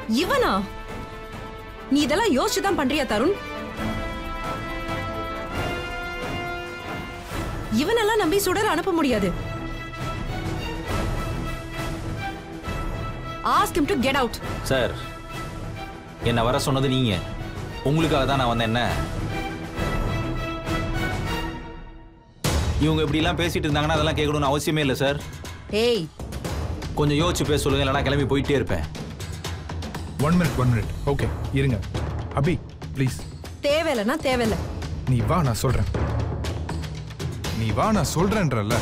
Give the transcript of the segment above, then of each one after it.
இவனா நீ இதெல்லாம் யோசிச்சு தான் பண்றியா தருண் இவனெல்லாம் நம்பி சுடர் அனுப்ப முடியாது ask him to get out sir என்னை வர சொன்னது நீங்க உங்களுக்காக தான் நான் வந்தேன் என்ன இவங்க இப்படிலாம் பேசிட்டு இருந்தாங்கன்னா அதெல்லாம் கேட்கணும்னு அவசியமே இல்லை சார் ஏய் கொஞ்சம் யோசிச்சு பேச சொல்லுங்க இல்லைனா கிளம்பி போயிட்டே இருப்பேன் one minute one minute okay இருங்க அபி ப்ளீஸ் தேவையில்லைன்னா தேவையில்ல நீ வா நான் சொல்றேன் நீ வா நான் சொல்றேன்றல்ல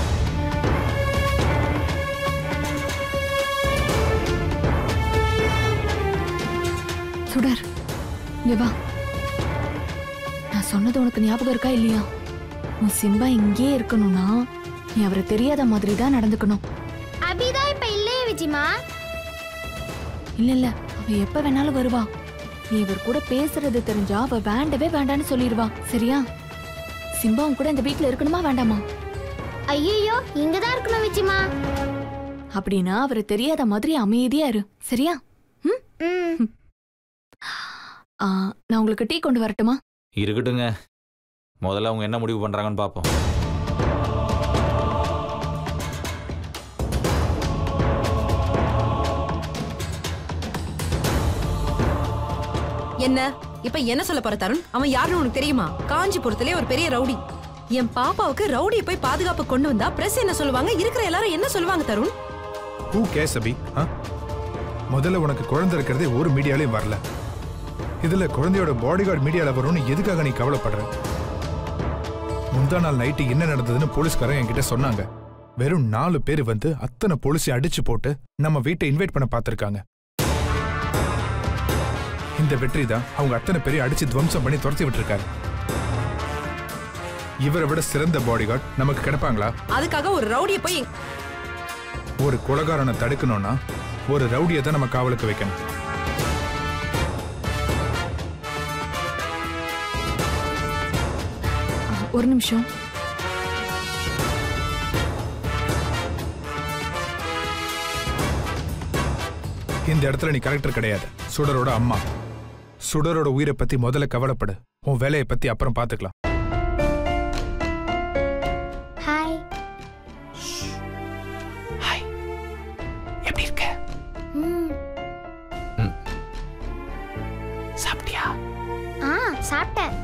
சுடர் இங்க வா நான் சொன்னது உனக்கு ஞாபகம் இருக்கா இல்லையா உன் சிம்பா இங்கேயே இருக்கணும்னா நீ அவரை தெரியாத மாதிரி தான் நடந்துக்கணும் அபிதான் இப்ப இல்லையே விஜிமா இல்ல இல்ல அவ எப்ப வேணாலும் வருவா நீ இவர் கூட பேசுறது தெரிஞ்சா அவ வேண்டவே வேண்டான்னு சொல்லிடுவா சரியா சிம்பாவும் கூட இந்த வீட்ல இருக்கணுமா வேண்டாமா ஐயோ இங்கதான் இருக்கணும் விஜிமா அப்படின்னா அவரை தெரியாத மாதிரி அமைதியா இரு சரியா ம்? ம் ஆ, நான் உங்களுக்கு டீ கொண்டு வரட்டுமா இருக்கட்டுங்க முதல்ல அவங்க என்ன முடிவு பண்றாங்கன்னு பார்ப்போம் என்ன இப்ப என்ன சொல்ல போற தருண் அவன் யாருன்னு உனக்கு தெரியுமா காஞ்சிபுரத்திலே ஒரு பெரிய ரவுடி என் பாப்பாவுக்கு ரவுடியை போய் பாதுகாப்பு கொண்டு வந்தா பிரஸ் என்ன சொல்லுவாங்க இருக்கிற எல்லாரும் என்ன சொல்லுவாங்க தருண் ஹூ கேஸ் அபி ஆ முதல்ல உனக்கு குழந்தை இருக்கிறதே ஒரு மீடியாலையும் வரல இதுல குழந்தையோட பாடி கார்டு மீடியால வரும்னு எதுக்காக நீ கவலைப்படுற முந்தா நாள் நைட்டு என்ன நடந்ததுன்னு போலீஸ்காரங்க என்கிட்ட சொன்னாங்க வெறும் நாலு பேர் வந்து அத்தனை போலீஸை அடிச்சு போட்டு நம்ம வீட்டை இன்வைட் பண்ண பார்த்திருக்காங்க இந்த வெற்றி தான் அவங்க அத்தனை பேரையும் அடிச்சு துவம்சம் பண்ணி துரத்தி விட்டுருக்காரு இவரை விட சிறந்த பாடி கார்டு நமக்கு கிடைப்பாங்களா அதுக்காக ஒரு ரவுடியை போய் எங்க- ஒரு கொலகாரனை தடுக்கணும்னா ஒரு ரவுடியை தான் நம்ம காவலுக்கு வைக்கணும் ஆ, ஒரு நிமிஷம் இந்த இடத்துல நீ கரெக்டர் கிடையாது சுடரோட அம்மா சுடரோட உயிரை பத்தி முதல்ல கவலைப்படு உன் வேலையை பத்தி அப்புறம் பாத்துக்கலாம் ஹாய் ஹாய் எப்படி இருக்க ம் சாப்பிட்டியா ஆ சாப்பிட்டேன்